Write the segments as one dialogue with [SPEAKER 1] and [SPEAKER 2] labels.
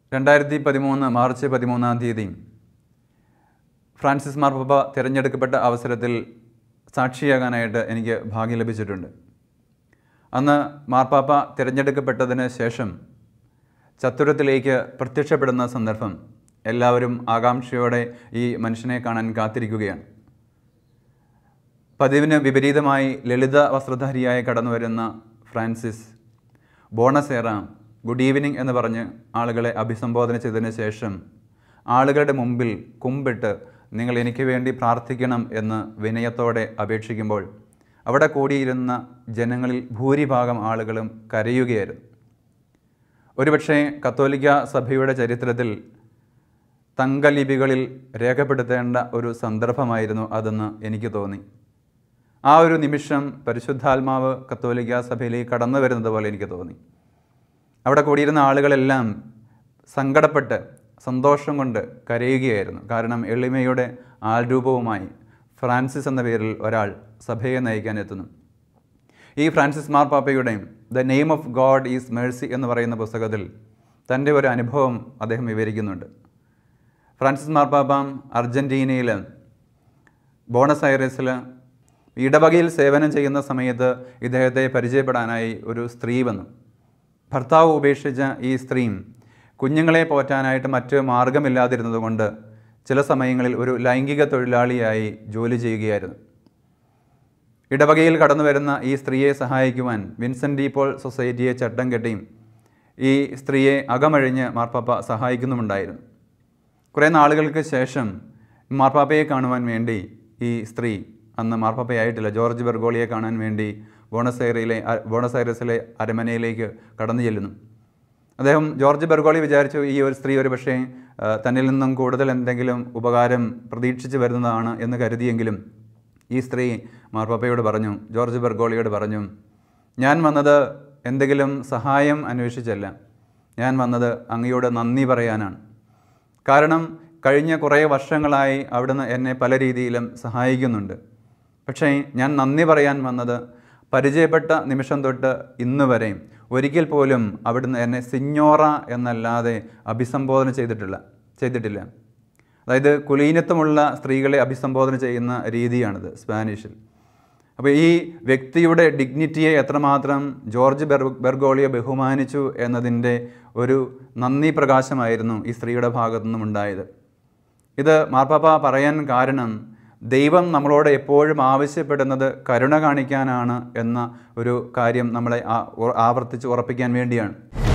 [SPEAKER 1] രണ്ടായിരത്തി പതിമൂന്ന് മാർച്ച് പതിമൂന്നാം തീയതി ഫ്രാൻസിസ് മാർപ്പാപ്പ തിരഞ്ഞെടുക്കപ്പെട്ട അവസരത്തിൽ സാക്ഷിയാകാനായിട്ട് എനിക്ക് ഭാഗ്യം ലഭിച്ചിട്ടുണ്ട് അന്ന് മാർപ്പാപ്പ തിരഞ്ഞെടുക്കപ്പെട്ടതിന് ശേഷം ചത്തുരത്തിലേക്ക് പ്രത്യക്ഷപ്പെടുന്ന സന്ദർഭം എല്ലാവരും ആകാംക്ഷയോടെ ഈ മനുഷ്യനെ കാണാൻ കാത്തിരിക്കുകയാണ് പതിവിന് വിപരീതമായി ലളിത വസ്ത്രധാരിയായി കടന്നു വരുന്ന ഫ്രാൻസിസ് ബോണസേറ ഗുഡ് ഈവനിങ് എന്ന് പറഞ്ഞ് ആളുകളെ അഭിസംബോധന ചെയ്തതിന് ശേഷം ആളുകളുടെ മുമ്പിൽ കുമ്പിട്ട് നിങ്ങൾ എനിക്ക് വേണ്ടി പ്രാർത്ഥിക്കണം എന്ന് വിനയത്തോടെ അപേക്ഷിക്കുമ്പോൾ അവിടെ കൂടിയിരുന്ന ജനങ്ങളിൽ ഭൂരിഭാഗം ആളുകളും കരയുകയായിരുന്നു ഒരുപക്ഷെ കത്തോലിക്ക സഭയുടെ ചരിത്രത്തിൽ തങ്കലിപികളിൽ രേഖപ്പെടുത്തേണ്ട ഒരു സന്ദർഭമായിരുന്നു അതെന്ന് എനിക്ക് തോന്നി ആ ഒരു നിമിഷം പരിശുദ്ധാത്മാവ് കത്തോലിക്ക സഭയിലേക്ക് കടന്നു വരുന്നത് പോലെ എനിക്ക് തോന്നി അവിടെ കൂടിയിരുന്ന ആളുകളെല്ലാം സങ്കടപ്പെട്ട് സന്തോഷം കൊണ്ട് കരയുകയായിരുന്നു കാരണം എളിമയുടെ ആൾരൂപവുമായി ഫ്രാൻസിസ് എന്ന പേരിൽ ഒരാൾ സഭയെ നയിക്കാൻ എത്തുന്നു ഈ ഫ്രാൻസിസ് മാർപ്പാപ്പയുടെ the name of God is mercy എന്ന് പറയുന്ന പുസ്തകത്തിൽ തൻ്റെ ഒരു അനുഭവം അദ്ദേഹം വിവരിക്കുന്നുണ്ട് ഫ്രാൻസിസ് മാർപ്പാപ്പ അർജൻറ്റീനയിൽ ബോണസ് ഐറസിൽ ഇടവകയിൽ സേവനം ചെയ്യുന്ന സമയത്ത് ഇദ്ദേഹത്തെ പരിചയപ്പെടാനായി ഒരു സ്ത്രീ വന്നു ഭർത്താവ് ഉപേക്ഷിച്ച ഈ സ്ത്രീയും കുഞ്ഞുങ്ങളെ പോറ്റാനായിട്ട് മറ്റ് മാർഗമില്ലാതിരുന്നതുകൊണ്ട് ചില സമയങ്ങളിൽ ഒരു ലൈംഗിക തൊഴിലാളിയായി ജോലി ചെയ്യുകയായിരുന്നു ഇടവകയിൽ കടന്നു വരുന്ന ഈ സ്ത്രീയെ സഹായിക്കുവാൻ വിൻസെൻ്റ് ഡീപോൾ സൊസൈറ്റിയെ ചട്ടം കെട്ടിയും ഈ സ്ത്രീയെ അകമഴിഞ്ഞ് മാർപ്പാപ്പ സഹായിക്കുന്നുമുണ്ടായിരുന്നു കുറേ നാളുകൾക്ക് ശേഷം മാർപ്പാപ്പയെ കാണുവാൻ വേണ്ടി ഈ സ്ത്രീ അന്ന് മാർപ്പാപ്പയായിട്ടില്ല ജോർജ് ബെർഗോളിയെ കാണാൻ വേണ്ടി ബോണസ് എയറിലെ ബോണസ് ഐറസിലെ അരമനയിലേക്ക് കടന്നു ചെല്ലുന്നു അദ്ദേഹം ജോർജ് ബെർഗോളി വിചാരിച്ചു ഈ ഒരു സ്ത്രീ ഒരു പക്ഷേ ആ, തന്നിൽ നിന്നും കൂടുതൽ എന്തെങ്കിലും ഉപകാരം പ്രതീക്ഷിച്ച് വരുന്നതാണ് എന്ന് കരുതിയെങ്കിലും ഈ സ്ത്രീ മാർപ്പാപ്പയോട് പറഞ്ഞു ജോർജ് ബെർഗോളിയോട് പറഞ്ഞു ഞാൻ വന്നത് എന്തെങ്കിലും സഹായം അന്വേഷിച്ചല്ല ഞാൻ വന്നത് അങ്ങയോട് നന്ദി പറയാനാണ് കാരണം കഴിഞ്ഞ കുറേ വർഷങ്ങളായി അവിടുന്ന് എന്നെ പല രീതിയിലും സഹായിക്കുന്നുണ്ട് പക്ഷേ ഞാൻ നന്ദി പറയാൻ വന്നത് പരിചയപ്പെട്ട നിമിഷം തൊട്ട് ഇന്ന് വരെ ഒരിക്കൽ പോലും അവിടുന്ന് എന്നെ സിഞ്ഞോറ എന്നല്ലാതെ അഭിസംബോധന ചെയ്തിട്ടില്ല ചെയ്തിട്ടില്ല അതായത് കുലീനത്വമുള്ള സ്ത്രീകളെ അഭിസംബോധന ചെയ്യുന്ന രീതിയാണിത് സ്പാനിഷിൽ അപ്പോൾ ഈ വ്യക്തിയുടെ ഡിഗ്നിറ്റിയെ എത്രമാത്രം ജോർജ് ബെർ ബെർഗോളിയെ ബഹുമാനിച്ചു എന്നതിൻ്റെ ഒരു നന്ദി പ്രകാശമായിരുന്നു ഈ സ്ത്രീയുടെ ഭാഗത്തു നിന്നും ഉണ്ടായത് ഇത് മാർപ്പാപ്പ പറയാൻ കാരണം ദൈവം നമ്മളോട് എപ്പോഴും ആവശ്യപ്പെടുന്നത് കരുണ കാണിക്കാനാണ് എന്ന ഒരു കാര്യം നമ്മളെ ആ- ഉ- ആവർത്തിച്ച് ഉറപ്പിക്കാൻ വേണ്ടിയാണ്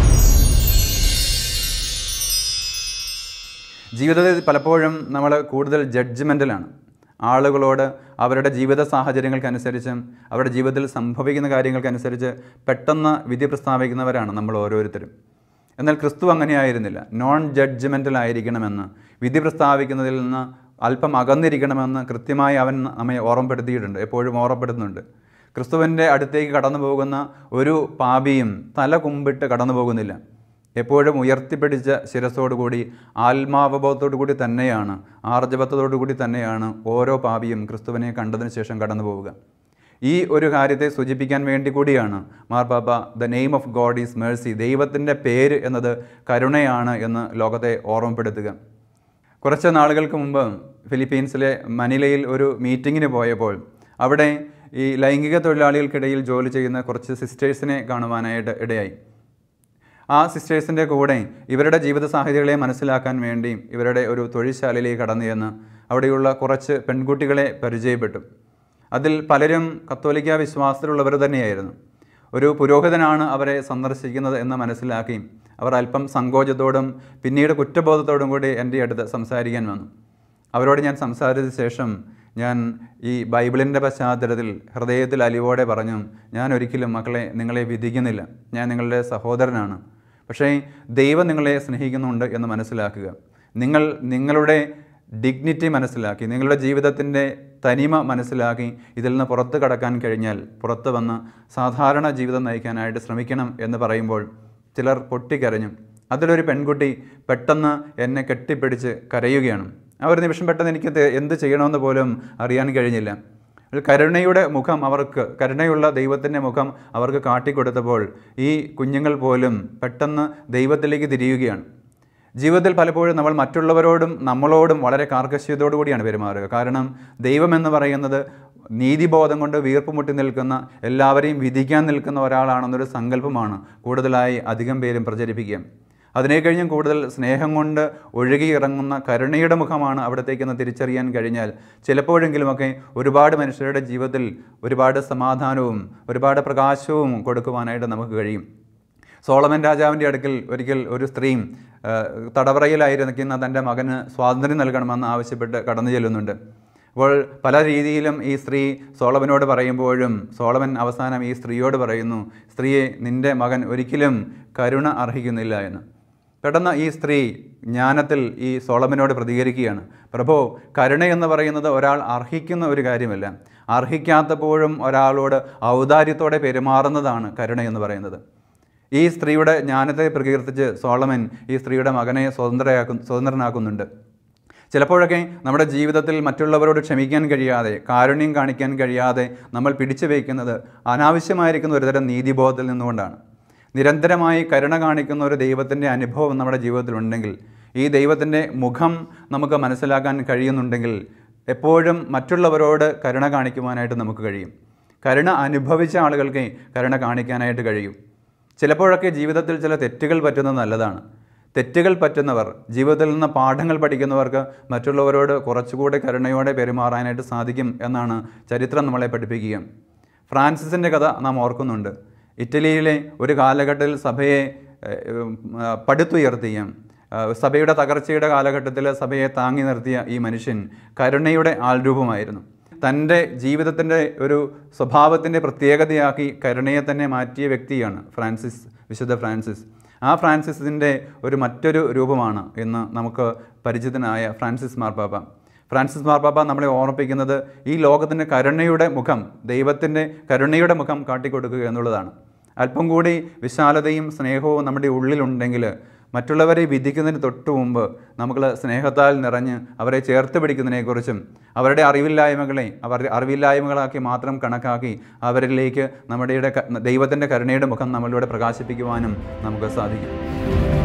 [SPEAKER 1] ജീവിതത്തിൽ പലപ്പോഴും നമ്മൾ കൂടുതൽ ജഡ്ജ്മെൻ്റലാണ് ആളുകളോട് അവരുടെ ജീവിത സാഹചര്യങ്ങൾക്കനുസരിച്ചും അവരുടെ ജീവിതത്തിൽ സംഭവിക്കുന്ന കാര്യങ്ങൾക്കനുസരിച്ച് പെട്ടെന്ന് വിധി പ്രസ്താവിക്കുന്നവരാണ് നമ്മൾ ഓരോരുത്തരും എന്നാൽ ക്രിസ്തു അങ്ങനെയായിരുന്നില്ല നോൺ ജഡ്ജ്മെൻ്റൽ ആയിരിക്കണമെന്ന് വിധി പ്രസ്താവിക്കുന്നതിൽ നിന്ന് അല്പം അകന്നിരിക്കണമെന്ന് കൃത്യമായി അവൻ നമ്മെ ഓർമ്മപ്പെടുത്തിയിട്ടുണ്ട് എപ്പോഴും ഓർമ്മപ്പെടുത്തുന്നുണ്ട് ക്രിസ്തുവിൻ്റെ അടുത്തേക്ക് കടന്നു പോകുന്ന ഒരു പാപിയും തല കുമ്പിട്ട് കടന്നു പോകുന്നില്ല എപ്പോഴും ഉയർത്തിപ്പിടിച്ച ശിരസോടുകൂടി ആത്മാവബോധത്തോടു കൂടി തന്നെയാണ് ആർജവത്തോടു കൂടി തന്നെയാണ് ഓരോ പാപിയും ക്രിസ്തുവിനെ കണ്ടതിന് ശേഷം കടന്നു പോവുക ഈ ഒരു കാര്യത്തെ സൂചിപ്പിക്കാൻ വേണ്ടി കൂടിയാണ് മാർപ്പാപ്പ the name of God is mercy ദൈവത്തിൻ്റെ പേര് എന്നത് കരുണയാണ് എന്ന് ലോകത്തെ ഓർമ്മപ്പെടുത്തുക കുറച്ച് നാളുകൾക്ക് മുമ്പ് ഫിലിപ്പീൻസിലെ മനിലയിൽ ഒരു മീറ്റിങ്ങിന് പോയപ്പോൾ അവിടെ ഈ ലൈംഗിക തൊഴിലാളികൾക്കിടയിൽ ജോലി ചെയ്യുന്ന കുറച്ച് സിസ്റ്റേഴ്സിനെ കാണുവാനായിട്ട് ഇടയായി ആ സിസ്റ്റേഴ്സിൻ്റെ കൂടെ ഇവരുടെ ജീവിത സാഹചര്യങ്ങളെ മനസ്സിലാക്കാൻ വേണ്ടി ഇവരുടെ ഒരു തൊഴിൽശാലയിലേക്ക് കടന്നു ചെന്ന് അവിടെയുള്ള കുറച്ച് പെൺകുട്ടികളെ പരിചയപ്പെട്ടു അതിൽ പലരും കത്തോലിക്ക വിശ്വാസത്തിലുള്ളവർ തന്നെയായിരുന്നു ഒരു പുരോഹിതനാണ് അവരെ സന്ദർശിക്കുന്നത് എന്ന് മനസ്സിലാക്കി അവർ അല്പം സങ്കോചത്തോടും പിന്നീട് കുറ്റബോധത്തോടും കൂടി എൻ്റെ അടുത്ത് സംസാരിക്കാൻ വന്നു അവരോട് ഞാൻ സംസാരിച്ച ശേഷം ഞാൻ ഈ ബൈബിളിൻ്റെ പശ്ചാത്തലത്തിൽ ഹൃദയത്തിൽ അലിവോടെ പറഞ്ഞു ഞാൻ ഒരിക്കലും മക്കളെ നിങ്ങളെ വിധിക്കുന്നില്ല ഞാൻ നിങ്ങളുടെ സഹോദരനാണ് പക്ഷേ ദൈവം നിങ്ങളെ സ്നേഹിക്കുന്നുണ്ട് എന്ന് മനസ്സിലാക്കുക നിങ്ങൾ നിങ്ങളുടെ ഡിഗ്നിറ്റി മനസ്സിലാക്കി നിങ്ങളുടെ ജീവിതത്തിൻ്റെ തനിമ മനസ്സിലാക്കി ഇതിൽ നിന്ന് പുറത്ത് കടക്കാൻ കഴിഞ്ഞാൽ പുറത്ത് വന്ന് സാധാരണ ജീവിതം നയിക്കാനായിട്ട് ശ്രമിക്കണം എന്ന് പറയുമ്പോൾ ചിലർ പൊട്ടിക്കരഞ്ഞു അതിലൊരു പെൺകുട്ടി പെട്ടെന്ന് എന്നെ കെട്ടിപ്പിടിച്ച് കരയുകയാണ് ആ ഒരു നിമിഷം പെട്ടെന്ന് എനിക്ക് ഇത് എന്ത് ചെയ്യണമെന്ന് പോലും അറിയാൻ കഴിഞ്ഞില്ല ഒരു കരുണയുടെ മുഖം അവർക്ക് കരുണയുള്ള ദൈവത്തിൻ്റെ മുഖം അവർക്ക് കാട്ടിക്കൊടുത്തപ്പോൾ ഈ കുഞ്ഞുങ്ങൾ പോലും പെട്ടെന്ന് ദൈവത്തിലേക്ക് തിരിയുകയാണ് ജീവിതത്തിൽ പലപ്പോഴും നമ്മൾ മറ്റുള്ളവരോടും നമ്മളോടും വളരെ കാർക്കശ്യത്തോടു കൂടിയാണ് പെരുമാറുക കാരണം ദൈവം എന്ന് പറയുന്നത് നീതിബോധം കൊണ്ട് വീർപ്പുമുട്ടി നിൽക്കുന്ന എല്ലാവരെയും വിധിക്കാൻ നിൽക്കുന്ന ഒരാളാണെന്നൊരു സങ്കല്പമാണ് കൂടുതലായി അധികം പേരും പ്രചരിപ്പിക്കുക അതിനെ കഴിഞ്ഞും കൂടുതൽ സ്നേഹം കൊണ്ട് ഒഴുകിയിറങ്ങുന്ന കരുണയുടെ മുഖമാണ് അവിടത്തേക്കെന്ന് തിരിച്ചറിയാൻ കഴിഞ്ഞാൽ ചിലപ്പോഴെങ്കിലുമൊക്കെ ഒരുപാട് മനുഷ്യരുടെ ജീവിതത്തിൽ ഒരുപാട് സമാധാനവും ഒരുപാട് പ്രകാശവും കൊടുക്കുവാനായിട്ട് നമുക്ക് കഴിയും സോളമൻ രാജാവിൻ്റെ അടുക്കൽ ഒരിക്കൽ ഒരു സ്ത്രീയും ആ, തടവറയിലായിരിക്കുന്ന തൻ്റെ മകന് സ്വാതന്ത്ര്യം നൽകണമെന്ന് ആവശ്യപ്പെട്ട് കടന്നു ചെല്ലുന്നുണ്ട് അപ്പോൾ പല രീതിയിലും ഈ സ്ത്രീ സോളമനോട് പറയുമ്പോഴും സോളമൻ അവസാനം ഈ സ്ത്രീയോട് പറയുന്നു സ്ത്രീയെ നിൻ്റെ മകൻ ഒരിക്കലും കരുണ അർഹിക്കുന്നില്ല എന്ന് പെട്ടെന്ന് ഈ സ്ത്രീ ജ്ഞാനത്തിൽ ഈ സോളമനോട് പ്രതികരിക്കുകയാണ് പ്രഭോ കരുണ എന്ന് പറയുന്നത് ഒരാൾ അർഹിക്കുന്ന ഒരു കാര്യമല്ല അർഹിക്കാത്തപ്പോഴും ഒരാളോട് ഔദാര്യത്തോടെ പെരുമാറുന്നതാണ് കരുണ എന്ന് പറയുന്നത് ഈ സ്ത്രീയുടെ ജ്ഞാനത്തെ പ്രകീർത്തിച്ച് സോളമൻ ഈ സ്ത്രീയുടെ മകനെ സ്വതന്ത്രയാക്കു സ്വതന്ത്രനാക്കുന്നുണ്ട് ചിലപ്പോഴൊക്കെ നമ്മുടെ ജീവിതത്തിൽ മറ്റുള്ളവരോട് ക്ഷമിക്കാൻ കഴിയാതെ കാരുണ്യം കാണിക്കാൻ കഴിയാതെ നമ്മൾ പിടിച്ചു വയ്ക്കുന്നത് അനാവശ്യമായിരിക്കുന്ന ഒരുതരം നീതിബോധത്തിൽ നിന്നുകൊണ്ടാണ് നിരന്തരമായി കരുണ കാണിക്കുന്ന ഒരു ദൈവത്തിൻ്റെ അനുഭവം നമ്മുടെ ജീവിതത്തിലുണ്ടെങ്കിൽ ഈ ദൈവത്തിൻ്റെ മുഖം നമുക്ക് മനസ്സിലാക്കാൻ കഴിയുന്നുണ്ടെങ്കിൽ എപ്പോഴും മറ്റുള്ളവരോട് കരുണ കാണിക്കുവാനായിട്ട് നമുക്ക് കഴിയും കരുണ അനുഭവിച്ച ആളുകൾക്ക് കരുണ കാണിക്കാനായിട്ട് കഴിയും ചിലപ്പോഴൊക്കെ ജീവിതത്തിൽ ചില തെറ്റുകൾ പറ്റുന്നത് നല്ലതാണ് തെറ്റുകൾ പറ്റുന്നവർ ജീവിതത്തിൽ നിന്ന് പാഠങ്ങൾ പഠിക്കുന്നവർക്ക് മറ്റുള്ളവരോട് കുറച്ചുകൂടി കരുണയോടെ പെരുമാറാനായിട്ട് സാധിക്കും എന്നാണ് ചരിത്രം നമ്മളെ പഠിപ്പിക്കുക ഫ്രാൻസിസിൻ്റെ കഥ നാം ഓർക്കുന്നുണ്ട് ഇറ്റലിയിലെ ഒരു കാലഘട്ടത്തിൽ സഭയെ ഏഹ്, ഉം, ആ, പടുത്തുയർത്തിയ ആ, സഭയുടെ തകർച്ചയുടെ കാലഘട്ടത്തിൽ സഭയെ താങ്ങി നിർത്തിയ ഈ മനുഷ്യൻ കരുണയുടെ ആൾരൂപമായിരുന്നു തൻ്റെ ജീവിതത്തിൻ്റെ ഒരു സ്വഭാവത്തിൻ്റെ പ്രത്യേകതയാക്കി കരുണയെ തന്നെ മാറ്റിയ വ്യക്തിയാണ് ഫ്രാൻസിസ് വിശുദ്ധ ഫ്രാൻസിസ് ആ ഫ്രാൻസിസിൻ്റെ ഒരു മറ്റൊരു രൂപമാണ് ഇന്ന് നമുക്ക് പരിചിതനായ ഫ്രാൻസിസ് മാർപ്പാപ്പ ഫ്രാൻസിസ് മാർപ്പാപ്പ നമ്മളെ ഓർമ്മിപ്പിക്കുന്നത് ഈ ലോകത്തിൻ്റെ കരുണയുടെ മുഖം ദൈവത്തിൻ്റെ കരുണയുടെ മുഖം കാട്ടിക്കൊടുക്കുക എന്നുള്ളതാണ് അല്പം കൂടി വിശാലതയും സ്നേഹവും നമ്മുടെ ഉള്ളിലുണ്ടെങ്കിൽ മറ്റുള്ളവരെ വിധിക്കുന്നതിന് തൊട്ടു മുമ്പ് നമുക്ക് സ്നേഹത്താൽ നിറഞ്ഞ് അവരെ ചേർത്ത് പിടിക്കുന്നതിനെക്കുറിച്ചും അവരുടെ അറിവില്ലായ്മകളെ അവരുടെ അറിവില്ലായ്മകളാക്കി മാത്രം കണക്കാക്കി അവരിലേക്ക് നമ്മുടെ ദൈവത്തിൻ്റെ കരുണയുടെ മുഖം നമ്മളിലൂടെ പ്രകാശിപ്പിക്കുവാനും നമുക്ക് സാധിക്കും